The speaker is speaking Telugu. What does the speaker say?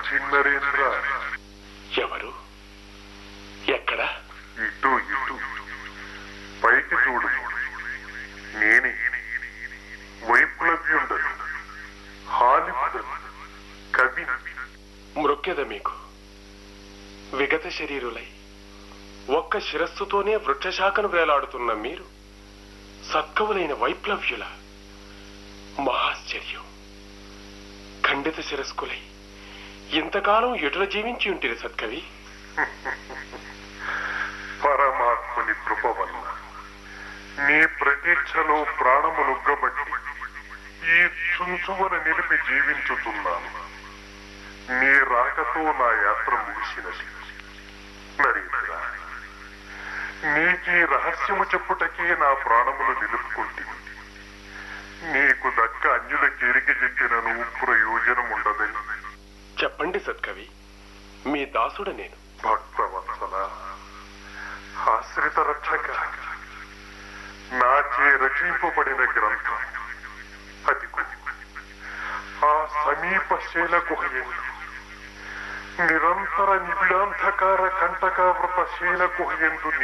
చిన్నరేంద్ర ఎవరు ఎక్కడ ఇటు ఇటు పైకి చూడు నేనే వైప్లవ్యుండను హాలిపుడను కవి మృక్కెద మీకు విగత శరీరులై ఒక్క శిరస్సుతోనే వృక్షశాఖను వేలాడుతున్న మీరు సత్కవులైన వైప్లవ్యుల మహాశ్చర్యం ఖండిత శిరస్కులై ఇంతకాలం ఎటుల జీవించి ఉంటుంది సత్కవి పరమాత్ముని కృప వల్ల నీ ప్రతీక్షలో ప్రాణము నుగ్గబట్టి ఈ చుంచువన నిలిపి జీవించుతున్నాను నీ రాకతో నా యాత్ర ముగిసినది నరేంద్ర నీకీ రహస్యము చెప్పుటకే నా ప్రాణములు నిలుపుకుంటుంది నీకు దక్క అన్యులకి ఎరిగి చెప్పినను ప్రయోజనం ఉండదని చెప్పండి సత్కవి మీ దాసుడ నేను భక్తవత్సల ఆశ్రిత రక్షక నాచే రక్షింపబడిన గ్రంథం అది ఆ సమీప శైల గుహయందు నిరంతర నిబిడాంధకార కంటకావృత శైల గుహయందు